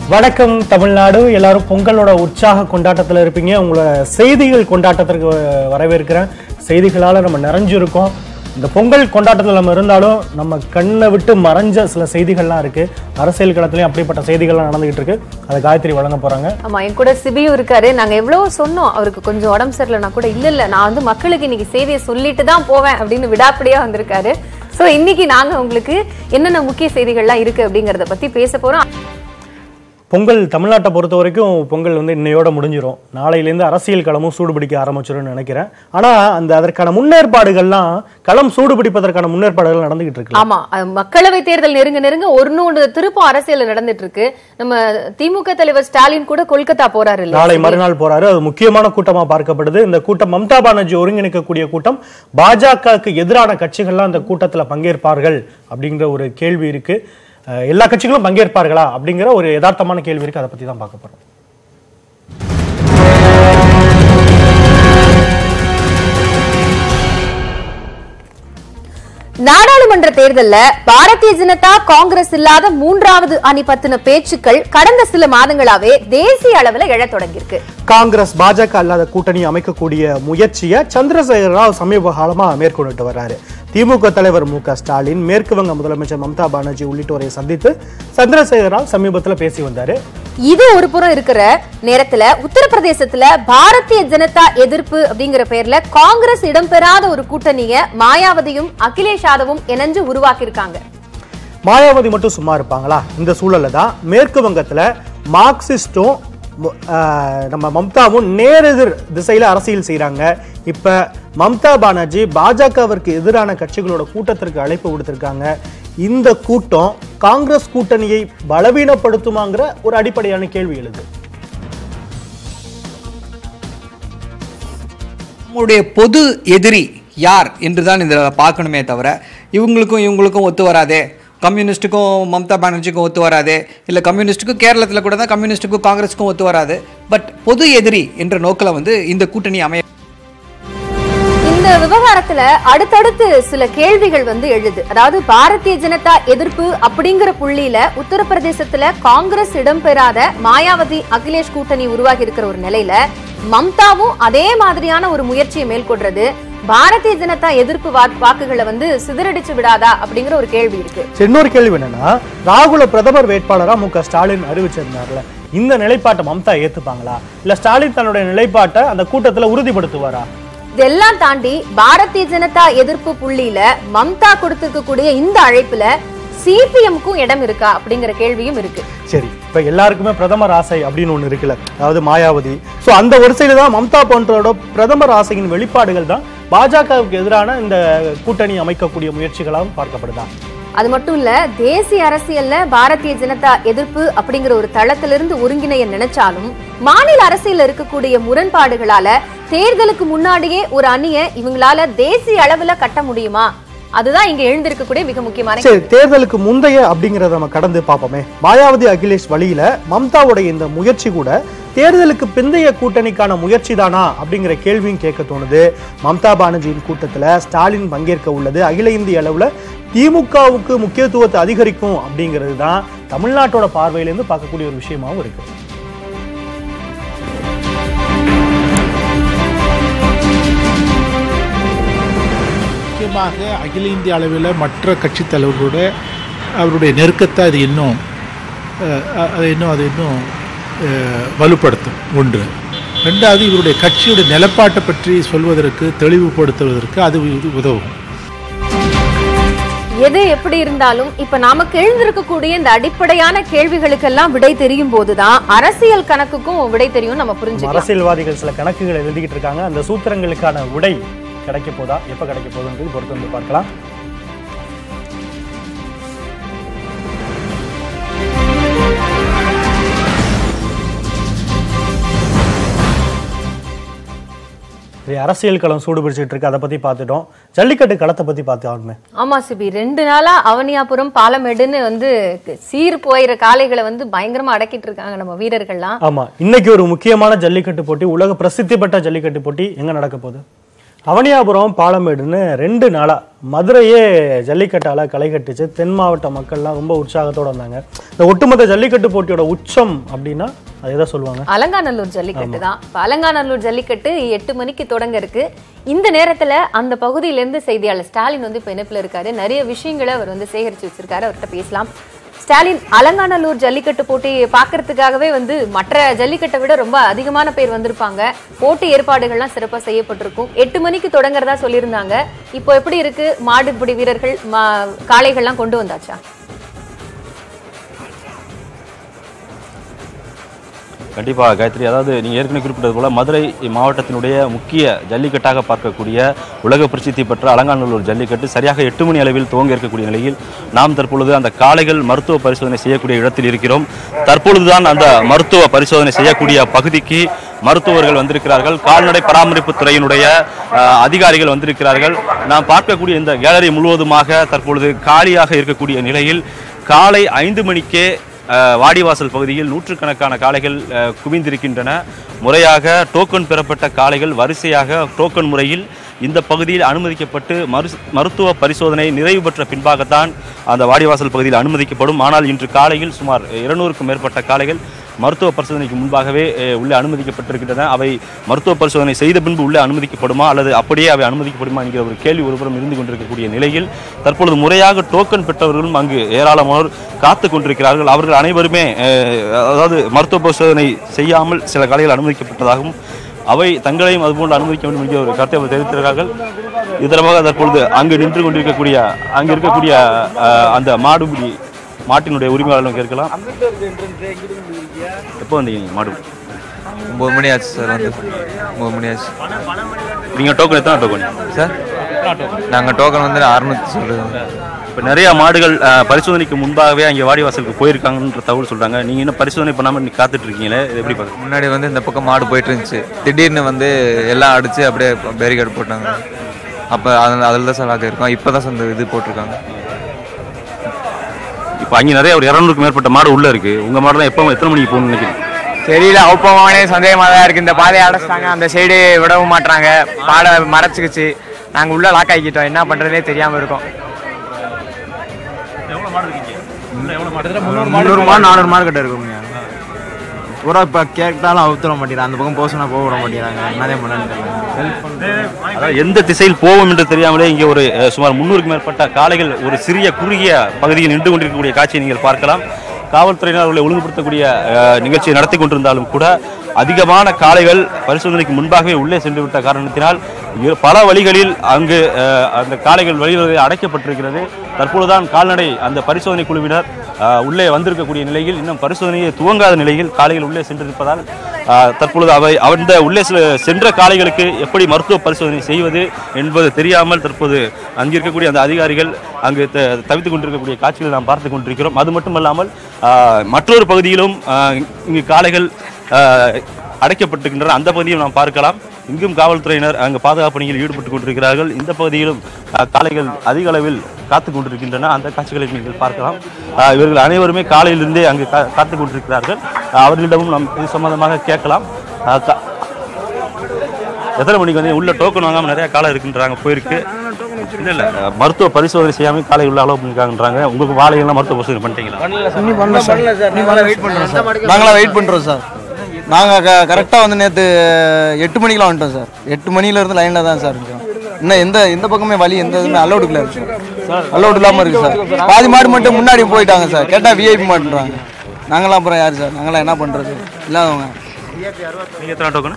வணக்கம் தமிழ்நாடு எல்லாரும் பொங்கலோட உற்சாக கொண்டாட்டத்தில் இருப்பீங்க உங்களோட செய்திகள் கொண்டாட்டத்திற்கு வரவேற்கிறேன் செய்திகளால் நம்ம நிறைஞ்சிருக்கோம் இந்த பொங்கல் கொண்டாட்டத்தில் நம்ம இருந்தாலும் நம்ம கண்ணை விட்டு மறைஞ்ச சில செய்திகள்லாம் இருக்கு அரசியல் களத்துலயும் அப்படிப்பட்ட செய்திகள்லாம் நடந்துகிட்டு இருக்கு அதை காயத்ரி வழங்க போறாங்க ஆமா என் கூட சிபியும் இருக்காரு நாங்க எவ்வளவு சொன்னோம் அவருக்கு கொஞ்சம் உடம்பு சரியில்லைனா கூட இல்ல இல்ல நான் வந்து மக்களுக்கு இன்னைக்கு செய்தியை சொல்லிட்டு தான் போவேன் அப்படின்னு விடாப்பிடியா வந்திருக்காரு சோ இன்னைக்கு நாங்க உங்களுக்கு என்னென்ன முக்கிய செய்திகள்லாம் இருக்கு அப்படிங்கறத பத்தி பேச போறோம் பொங்கல் தமிழ்நாட்டை பொறுத்த வரைக்கும் பொங்கல் வந்து இன்னையோட முடிஞ்சிரும் நாளையிலேருந்து அரசியல் களமும் சூடுபிடிக்க ஆரம்பிச்சிரும்னு நினைக்கிறேன் ஆனா அந்த அதற்கான முன்னேற்பாடுகள்லாம் களம் சூடுபிடிப்பதற்கான முன்னேற்பாடுகள் நடந்துகிட்டு இருக்கு ஆமா அது மக்களவை தேர்தல் நெருங்க நெருங்க ஒன்னு திருப்பம் அரசியல் நடந்துட்டு இருக்கு நம்ம திமுக தலைவர் ஸ்டாலின் கூட கொல்கத்தா போறாரு இல்ல நாளை மறுநாள் போறாரு அது முக்கியமான கூட்டமா பார்க்கப்படுது இந்த கூட்டம் மம்தா பானர்ஜி ஒருங்கிணைக்கக்கூடிய கூட்டம் பாஜகவுக்கு எதிரான கட்சிகள்லாம் இந்த கூட்டத்துல பங்கேற்பார்கள் அப்படிங்கிற ஒரு கேள்வி இருக்கு அஹ் எல்லா கட்சிகளும் பங்கேற்பார்களா அப்படிங்கிற ஒரு யதார்த்தமான கேள்வி இருக்கு அதை பத்தி தான் பார்க்க போறோம் நாடாளுமன்ற தேர்தல்ல பாரதிய ஜனதா காங்கிரஸ் இல்லாத மூன்றாவது அணி பத்தின பேச்சுக்கள் கடந்த சில மாதங்களாவே தேசிய அளவுல எழத் தொடங்கியிருக்கு காங்கிரஸ் பாஜக அல்லாத கூட்டணி அமைக்கக்கூடிய முயற்சியை சந்திரசேகர ராவ் சமீப காலமா மேற்கொண்டுட்டு வர்றாரு திமுக தலைவர் மு க ஸ்டாலின் மேற்கு வங்க முதலமைச்சர் மம்தா பானர்ஜி உள்ளிட்டோரை சந்தித்து சந்திரசேகர ராவ் சமீபத்துல பேசி வந்தாரு இது ஒரு புறம் இருக்கிற நேரத்துல உத்தரப்பிரதேசத்துல பாரதிய ஜனதா எதிர்ப்பு அப்படிங்கிற பேர்ல காங்கிரஸ் இடம்பெறாத ஒரு கூட்டணிய மாயாவதியும் அகிலேஷ் யாதவும் இணைஞ்சு உருவாக்கி இருக்காங்க மாயாவதி மட்டும் சும்மா இருப்பாங்களா இந்த சூழல்ல தான் மேற்கு வங்கத்துல மார்க்சிஸ்டும் மு- ஆஹ் நம்ம மம்தாவும் நேரெதிர் திசையில அரசியல் செய்றாங்க இப்ப மம்தா பானர்ஜி பாஜகவிற்கு எதிரான கட்சிகளோட கூட்டத்திற்கு அழைப்பு விடுத்திருக்காங்க இந்த கூட்டம் காங்கிரஸ் கூட்டணியை பலவீனப்படுத்துமாங்கிற ஒரு அடிப்படையான கேள்வி எழுது நம்முடைய பொது எதிரி யார் என்று தான் இதில் பார்க்கணுமே தவிர இவங்களுக்கும் இவங்களுக்கும் ஒத்து வராதே கம்யூனிஸ்ட்டுக்கும் மம்தா பானர்ஜிக்கும் ஒத்து வராது இல்லை கம்யூனிஸ்ட்டுக்கும் கேரளத்தில் கூட தான் கம்யூனிஸ்ட்டுக்கும் காங்கிரஸுக்கும் ஒத்து வராது பட் பொது எதிரி என்ற நோக்கில் வந்து இந்த கூட்டணி அமைய இந்த விவகாரத்துல அடுத்தடுத்து சில கேள்விகள் வந்து எழுது அதாவது பாரதிய ஜனதா எதிர்ப்பு அப்படிங்கிற புள்ளியில உத்தரப்பிரதேசத்துல காங்கிரஸ் இடம்பெறாத மாயாவதி அகிலேஷ் கூட்டணி உருவாகி இருக்கிற ஒரு நிலையில மம்தாவும் அதே மாதிரியான ஒரு முயற்சியை மேற்கொள்றது பாரதிய ஜனதா எதிர்ப்பு வா- வாக்குகளை வந்து சிதறடிச்சு விடாதா அப்படிங்கிற ஒரு கேள்வி இருக்கு சரி, இன்னொரு கேள்வி என்னன்னா ராகுல பிரதமர் வேட்பாளரா மு க ஸ்டாலின் அறிவிச்சிருந்தார்ல இந்த நிலைப்பாட்டை மம்தா ஏத்துப்பாங்களா இல்ல ஸ்டாலின் தன்னுடைய நிலைப்பாட்டை அந்த கூட்டத்துல உறுதிப்படுத்துவாரா இதெல்லாம் தாண்டி பாரதிய ஜனதா எதிர்ப்பு புள்ளியில மம்தா கொடுத்திருக்கக்கூடிய இந்த அழைப்புல சிபிஎம்க்கும் இடம் இருக்கா அப்படிங்கிற கேள்வியும் இருக்கு சரி இப்ப எல்லாருக்குமே பிரதமர் ஆசை அப்படின்னு ஒண்ணு இருக்குல்ல அதாவது மாயாவதி சோ அந்த வரிசையில தான் மம்தா போன்றோட பிரதமர் ஆசையின் வெளிப்பாடுகள் தான் பாஜகவுக்கு எதிரான இந்த கூட்டணி அமைக்கக்கூடிய முயற்சிகளாகவும் பார்க்கப்படுதா அது மட்டும் இல்ல தேசிய அரசியல்ல பாரதிய ஜனதா எதிர்ப்பு அப்படிங்கிற ஒரு தளத்திலிருந்து ஒருங்கிணைய நினைச்சாலும் மாநில அரசியல்ல இருக்கக்கூடிய முரண்பாடுகளால தேர்தலுக்கு முன்னாடியே ஒரு அணிய இவங்களால தேசிய அளவுல கட்ட முடியுமா அதுதான் இங்க எழுந்திருக்கக்கூடிய மிக முக்கியமான சரி தேர்தலுக்கு முந்தைய அப்படிங்கறத நம்ம கடந்து பார்ப்போமே மாயாவதி அகிலேஷ் வழியில மம்தாவுடைய இந்த முயற்சி கூட தேர்தலுக்கு பிந்தைய கூட்டணிக்கான முயற்சி தானா அப்படிங்கிற கேள்வியும் கேட்க தோணுது மம்தா பானர்ஜியின் கூட்டத்துல ஸ்டாலின் பங்கேற்க உள்ளது அகில இந்திய அளவுல திமுகவுக்கு முக்கியத்துவத்தை அதிகரிக்கும் அப்படிங்கிறது தான் தமிழ்நாட்டோட பார்வையிலேருந்து பார்க்கக்கூடிய ஒரு விஷயமாவும் இருக்கு முக்கியமாக அகில இந்திய அளவில் மற்ற கட்சித் தலைவர்களோட அவருடைய நெருக்கத்தை அது இன்னும் அஹ், அ- அது இன்னும் அது இன்னும் அஹ், வலுப்படுத்தும் ஒன்று ரெண்டாவது இவருடைய கட்சியுடைய நிலப்பாட்டை பற்றி சொல்வதற்கு தெளிவுபடுத்துவதற்கு அது உ- உதவும் எது எப்படி இருந்தாலும் இப்ப நமக்கு எழுந்திருக்கக்கூடிய இந்த அடிப்படையான கேள்விகளுக்கெல்லாம் விடை தெரியும் போதுதான் அரசியல் கணக்குக்கும் விடை தெரியும் நம்ம புரிஞ்சுக்கலாம் அரசியல்வாதிகள் சில கணக்குகள் எழுதிக்கிட்டு இருக்காங்க அந்த சூத்திரங்களுக்கான விடை கிடைக்க போதா எப்ப கிடைக்க போகுதுன்றது பொறுத்து வந்து பார்க்கலாம் சரி, அரசியல் களம் சூடு பிடிச்சிட்டு இருக்கு அதை பத்தி பார்த்துட்டோம் ஜல்லிக்கட்டு களத்தை பத்தி பார்த்து ஆகணுமே ஆமா சிபி ரெண்டு நாளா அவனியாபுரம் பாலமேடுன்னு வந்து சீர் போயிற காளைகளை வந்து பயங்கரமா அடக்கிட்டு இருக்காங்க நம்ம வீரர்கள்லாம் ஆமா இன்னைக்கு ஒரு முக்கியமான ஜல்லிக்கட்டு போட்டி உலக பிரசித்தி பெற்ற ஜல்லிக்கட்டு போட்டி எங்க நடக்க போகுது அவனியாபுரம் பாலமேடுன்னு ரெண்டு நாளா மதுரையே ஜல்லிக்கட்டால களை கட்டுச்சு தென் மாவட்ட மக்கள்லாம் ரொம்ப உற்சாகத்தோட வந்தாங்க இந்த ஒட்டுமொத்த ஜல்லிக்கட்டு போட்டியோட உச்சம் அப்படின்னா அது எதை சொல்லுவாங்க அலங்காநல்லூர் ஜல்லிக்கட்டு தான் இப்ப அலங்காநல்லூர் ஜல்லிக்கட்டு எட்டு மணிக்கு தொடங்க இருக்கு இந்த நேரத்துல அந்த பகுதியில இருந்து செய்தியாளர் ஸ்டாலின் வந்து இப்ப இணைப்புல இருக்காரு நிறைய விஷயங்களை அவர் வந்து சேகரிச்சு வச்சிருக்காரு அவர்கிட்ட பேசலாம் ஸ்டாலின் அலங்காநல்லூர் ஜல்லிக்கட்டு போட்டி பார்க்கறதுக்காகவே வந்து மற்ற ஜல்லிக்கட்டை விட ரொம்ப அதிகமான பேர் வந்திருப்பாங்க போட்டி ஏற்பாடுகள்லாம் சிறப்பா செய்யப்பட்டிருக்கும் எட்டு மணிக்கு தொடங்குறதா சொல்லியிருந்தாங்க இப்போ எப்படி இருக்கு மாடுபிடி வீரர்கள் மா- காளைகள்லாம் கொண்டு வந்தாச்சா கண்டிப்பாக காயத்ரி அதாவது நீங்கள் ஏற்கனவே குறிப்பிட்டது போல மதுரை மாவட்டத்தினுடைய முக்கிய ஜல்லிக்கட்டாக பார்க்கக்கூடிய உலக பிரசித்தி பெற்ற அலங்காநல்லூர் ஜல்லிக்கட்டு சரியாக எட்டு மணி அளவில் துவங்க இருக்கக்கூடிய நிலையில் நாம் தற்பொழுது அந்த காளைகள் மருத்துவ பரிசோதனை செய்யக்கூடிய இடத்தில் இருக்கிறோம் தற்பொழுதுதான் அந்த மருத்துவ பரிசோதனை செய்யக்கூடிய பகுதிக்கு மருத்துவர்கள் வந்திருக்கிறார்கள் கால்நடை பராமரிப்பு துறையினுடைய அஹ், அதிகாரிகள் வந்திருக்கிறார்கள் நாம் பார்க்கக்கூடிய இந்த கேலரி முழுவதுமாக தற்பொழுது காலியாக இருக்கக்கூடிய நிலையில் காலை ஐந்து மணிக்கே அஹ், வாடிவாசல் பகுதியில் நூற்றுக்கணக்கான காளைகள் அஹ், குவிந்திருக்கின்றன முறையாக டோக்கன் பெறப்பட்ட காளைகள் வரிசையாக டோக்கன் முறையில் இந்த பகுதியில் அனுமதிக்கப்பட்டு மரு மருத்துவ பரிசோதனை நிறைவு பெற்ற பின்பாகத்தான் அந்த வாடிவாசல் பகுதியில் அனுமதிக்கப்படும் ஆனால் இன்று காலையில் சுமார் இருநூறுக்கும் மேற்பட்ட காளைகள் மருத்துவ பரிசோதனைக்கு முன்பாகவே அஹ், உள்ளே அனுமதிக்கப்பட்டிருக்கின்றன அவை மருத்துவ பரிசோதனை செய்த பின்பு உள்ளே அனுமதிக்கப்படுமா அல்லது அப்படியே அவை அனுமதிக்கப்படுமா என்கிற ஒரு கேள்வி ஒருபுறம் இருந்து கொண்டிருக்கக்கூடிய நிலையில் தற்பொழுது முறையாக டோக்கன் பெற்றவர்களும் அங்கு ஏராளமானோர் காத்து கொண்டிருக்கிறார்கள் அவர்கள் அனைவருமே அஹ், அதாவது மருத்துவ பரிசோதனை செய்யாமல் சில காலைகள் அனுமதிக்கப்பட்டதாகவும் அவை தங்களையும் அதுபோன்று அனுமதிக்க வேண்டும் என்கிற ஒரு கருத்தை அவர் தெரிவித்திருக்கிறார்கள் இதனமாக தற்பொழுது அங்கு நின்று கொண்டிருக்கக்கூடிய அங்கு இருக்கக்கூடிய அஹ், அந்த மாடுபிடி மாட்டினுடைய உரிமையாளர்களும் கேட்கலாம் எப்போ வந்தீங்க நீங்க மாடு ஒம்பது மணி ஆச்சு சார் வந்து ஒம்பது மணி ஆச்சு நீங்கள் டோக்கன் எத்தனை டோக்கன் சார் நாங்கள் டோக்கன் வந்து அறுநூத்தி சொல்லுங்க இப்போ நிறைய மாடுகள் அஹ், பரிசோதனைக்கு முன்பாகவே அங்கே வாடிவாசலுக்கு போயிருக்காங்கன்ற தகவல் சொல்றாங்க நீங்க இன்னும் பரிசோதனை பண்ணாமல் நீ காத்துட்டு இருக்கீங்களே இது எப்படி பார்க்குறீங்க முன்னாடி வந்து இந்த பக்கம் மாடு போயிட்டு இருந்துச்சு திடீர்னு வந்து எல்லாம் அடிச்சு அப்படியே பேரிகார்டு போட்டாங்க அப்போ அதில் அதில் தான் சார் லாக் இருக்கோம் இப்போ தான் சார் இந்த இது போட்டிருக்காங்க இப்போ அங்கே நிறைய ஒரு இரநூறுக்கு மேற்பட்ட மாடு உள்ள இருக்கு உங்க மாடுலாம் எப்போ எத்தனை மணிக்கு போகணும்னு நினைக்கிறீங்க தெரியல அவுப்பமானே சந்தேகமாக தான் இருக்கு இந்த பாதையை அடைச்சிட்டாங்க அந்த சைடு விடவும் மாட்றாங்க பாதை மறைச்சிக்கிச்சு நாங்கள் உள்ள லாக் ஆகிக்கிட்டோம் என்ன பண்ணுறதுனே தெரியாமல் இருக்கோம் முந்நூறு மாடு நானூறு மாடு கிட்ட இருக்குங்க பூரா இப்போ கேட்டாலும் அவுத்துற மாட்டேங்கிறாங்க அந்த பக்கம் போக சொன்னா போக விட மாட்டேங்கிறாங்க என்னதே பண்ணு தெரியல அதாவது எந்த திசையில் போவோம் என்று தெரியாமலே இங்கே ஒரு அஹ், சுமார் முன்னூறுக்கு மேற்பட்ட காளைகள் ஒரு சிறிய குறுகிய பகுதியில் நின்று கொண்டிருக்கக்கூடிய காட்சியை நீங்கள் பார்க்கலாம் காவல்துறையினர் அவர்களை ஒழுங்குபடுத்தக்கூடிய அஹ், நிகழ்ச்சியை நடத்தி கொண்டிருந்தாலும் கூட அதிகமான காளைகள் பரிசோதனைக்கு முன்பாகவே உள்ளே சென்று விட்ட காரணத்தினால் இரு- பல வழிகளில் அங்கு அஹ், அந்த காளைகள் வழிவகை அடைக்கப்பட்டிருக்கிறது தற்பொழுதுதான் கால்நடை அந்த பரிசோதனை குழுவினர் அஹ், உள்ளே வந்திருக்கக்கூடிய நிலையில் இன்னும் பரிசோதனையை துவங்காத நிலையில் காளைகள் உள்ளே சென்றிருப்பதால் அஹ், தற்பொழுது அவை அந்த உள்ளே செ- சென்ற காளைகளுக்கு எப்படி மருத்துவ பரிசோதனை செய்வது என்பது தெரியாமல் தற்போது அங்கே இருக்கக்கூடிய அந்த அதிகாரிகள் அங்கு த- தவித்துக் கொண்டிருக்கக்கூடிய காட்சிகளை நாம் பார்த்து கொண்டிருக்கிறோம் அது மட்டுமல்லாமல் அஹ், மற்றொரு பகுதியிலும் அஹ், இங்கு காளைகள் அஹ், அடைக்கப்பட்டிருக்கின்றன அந்த பகுதியும் நாம் பார்க்கலாம் இங்கும் காவல்துறையினர் அங்கு பாதுகாப்பு பணியில் ஈடுபட்டு கொண்டிருக்கிறார்கள் இந்த பகுதியிலும் அஹ், காளைகள் அதிக அளவில் காத்து கொண்டிருக்கின்றன அந்த காட்சிகளை நீங்கள் பார்க்கலாம் அஹ், இவர்கள் அனைவருமே காலையிலிருந்தே அங்கு கா- காத்துக் கொண்டிருக்கிறார்கள் அஹ், அவர்களிடமும் நாம் இது சம்பந்தமாக கேட்கலாம் அஹ், கா- எத்தனை மணிக்கு வந்து உள்ள டோக்கன் வாங்காம நிறைய காலம் இருக்குன்றாங்க போயிருக்கு இல்ல இல்ல அஹ், மருத்துவ பரிசோதனை செய்யாம காலை உள்ள அலோவ் பண்ணிருக்காங்கன்றாங்க உங்களுக்கு வாழையெல்லாம் மருத்துவ பரிசோதனை பண்ணிட்டீங்களா நாங்களாம் வெயிட் பண்ணுறோம் சார் நாங்கள் க கரெக்டாக வந்து நேற்று எட்டு மணிக்கெலாம் வந்துட்டோம் சார் எட்டு மணிலேருந்து லைனில் தான் சார் இருக்கோம் இன்னும் எந்த எந்த பக்கமே வழி எந்த இதுவுமே அலௌடுக்குள்ள இருக்கு சார் அலௌடு இல்லாமல் இருக்கு சார் பாதி மாடு மட்டும் முன்னாடி போயிட்டாங்க சார் கேட்டால் விஐபி மாட்டுறாங்க நாங்களாம் அப்புறம் யார் சார் நாங்களாம் என்ன பண்ணுறது இல்லாதவங்க நீங்க எத்தனை டோக்கன்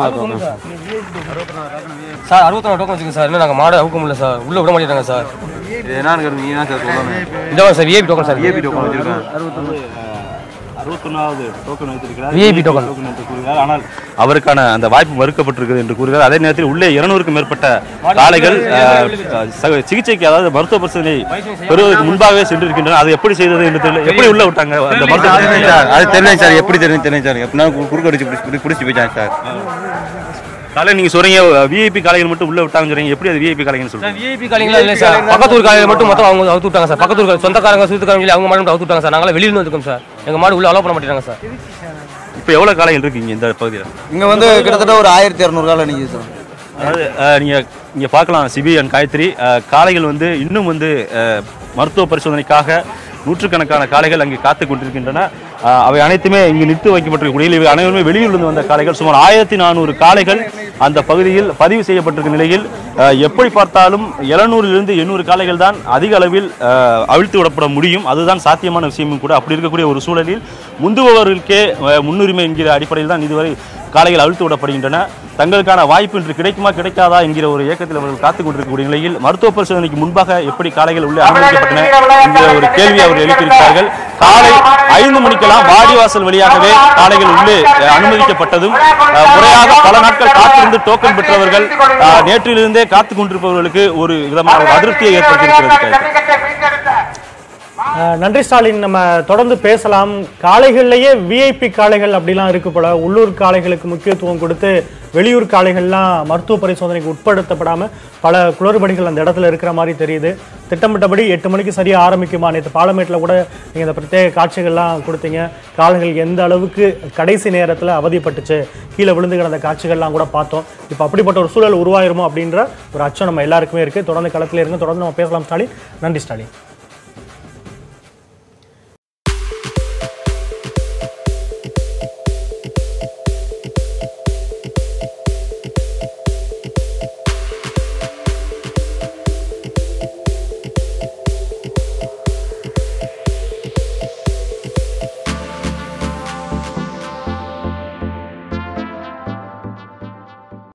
சார் அறுபத்தி நாலு டோக்கன் வச்சுக்கோங்க சார் இன்னும் நாங்கள் மாடு அவுக்க முடியல சார் உள்ள விட மாட்டேங்கிறாங்க சார் என்னன்னு நீ என்ன சார் சொல்லணும் இந்த sir VIP token sir VIP token வச்சிருக்கேன் அறுபத்தொன்னாவது டோக்கன் வைத்திருக்கிறார் VIP token. டோக்கன் என்று கூறுகிறார் ஆனால் அவருக்கான அந்த வாய்ப்பு மறுக்கப்பட்டிருக்கிறது என்று கூறுகிறார் அதே நேரத்தில் உள்ளே இருநூறுக்கும் மேற்பட்ட காளைகள் அஹ், ச- சிகிச்சைக்கு அதாவது மருத்துவ பரிசோதனை பெறுவதற்கு முன்பாகவே சென்றிருக்கின்றன அதை எப்படி செய்தது என்று தெரியல எப்படி உள்ள விட்டாங்க அந்த மருத்துவ பரிசோதனை? அது தெரியும் சார் எப்படி தெரியும் தெரியும் சார் எப்படின்னா குறுக்க அடிச்சு பிடிச்சி பிடிச்சி போயிட்டாங்க சார் காலை நீங்க சொல்றீங்க விஐபி காளைகள் மட்டும் உள்ள விட்டாங்கன்னு சொல்றீங்க எப்படி அது விஐபி காளைங்கன்னு சொல்றீங்க விஐபி காலைங்களா இல்லை சார் பக்கத்து ஊர் காலையில் மட்டும் மொத்தம் அவங்க அவுத்து விட்டாங்க சார் பக்கத்து ஊர் சொந்தக்காரங்க சுத்தக்காரங்க சொல்லி அவங்க மாடு மட்டும் அவுத்து விட்டாங்க சார் நாங்களாம் வெளியில வந்துருக்கோம் சார் எங்கள் மாடு உள்ள அலோவ் பண்ண மாட்டேங்கிறாங்க சார் இப்போ எவ்வளவு காளைகள் இருக்கீங்க இந்த பகுதியில் இங்கே வந்து கிட்டத்தட்ட ஒரு ஆயிரத்தி இரநூறு காலம் நிற்கிது சார் அதாவது அஹ், நீங்க இங்க பார்க்கலாம் சிபி அண்ட் காயத்ரி அஹ், காளைகள் வந்து இன்னும் வந்து அஹ், மருத்துவ பரிசோதனைக்காக நூற்றுக்கணக்கான காளைகள் அங்கே காத்து கொண்டிருக்கின்றன அஹ், அவை அனைத்துமே இங்கு நிறுத்தி வைக்கப்பட்டிருக்கக்கூடிய இவை அனைவருமே வெளியூரிலிருந்து வந்த காளைகள் சுமார் ஆயிரத்தி நானூறு காளைகள் அந்த பகுதியில் பதிவு செய்யப்பட்டிருக்கும் நிலையில் அஹ், எப்படி பார்த்தாலும் எழுநூறிலிருந்து எண்ணூறு காளைகள் தான் அதிக அளவில் அஹ், அவிழ்த்து விடப்பட முடியும் அதுதான் சாத்தியமான விஷயமும் கூட அப்படி இருக்கக்கூடிய ஒரு சூழலில் முந்துபவர்களுக்கே அஹ், முன்னுரிமை என்கிற அடிப்படையில் தான் இதுவரை காளைகள் அவிழ்த்து விடப்படுகின்றன தங்களுக்கான வாய்ப்பு இன்று கிடைக்குமா கிடைக்காதா என்கிற ஒரு இயக்கத்தில் அவர்கள் காத்துக் கொண்டிருக்கக்கூடிய நிலையில் மருத்துவ பரிசோதனைக்கு முன்பாக எப்படி காளைகள் உள்ளே அனுமதிக்கப்பட்டன என்கிற ஒரு கேள்வி அவர்கள் எழுப்பியிருக்கிறார்கள் காலை ஐந்து மணிக்கெல்லாம் வாடிவாசல் வழியாகவே காளைகள் உள்ளே அஹ், அனுமதிக்கப்பட்டதும் அஹ், முறையாக பல நாட்கள் காத்திருந்து டோக்கன் பெற்றவர்கள் அஹ், நேற்றிலிருந்தே காத்துக் கொண்டிருப்பவர்களுக்கு ஒரு விதமான ஒரு அதிருப்தியை ஏற்படுத்தியிருக்கிறது அஹ், நன்றி ஸ்டாலின் நம்ம தொடர்ந்து பேசலாம் காளைகள்லயே விஐபி காளைகள் அப்படிலாம் இருக்கு போல உள்ளூர் காளைகளுக்கு முக்கியத்துவம் கொடுத்து வெளியூர் காளைகள்லாம் மருத்துவ பரிசோதனைக்கு உட்படுத்தப்படாம பல குளறுபடிகள் அந்த இடத்துல இருக்கிற மாதிரி தெரியுது திட்டமிட்டபடி எட்டு மணிக்கு சரியா ஆரம்பிக்குமா நேற்று பாலமேட்டில் கூட நீங்க இந்த பிரத்யேக காட்சிகள்லாம் கொடுத்தீங்க காளைகள் எந்த அளவுக்கு கடைசி நேரத்துல அவதிப்பட்டுச்சு கீழே விழுந்து கிடந்த காட்சிகள்லாம் கூட பார்த்தோம் இப்போ அப்படிப்பட்ட ஒரு சூழல் உருவாயிருமோ அப்படின்ற ஒரு அச்சம் நம்ம எல்லாருக்குமே இருக்கு தொடர்ந்து களத்தில் இருங்க தொடர்ந்து நம்ம பேசலாம் ஸ்டாலின் நன்றி ஸ்டாலின்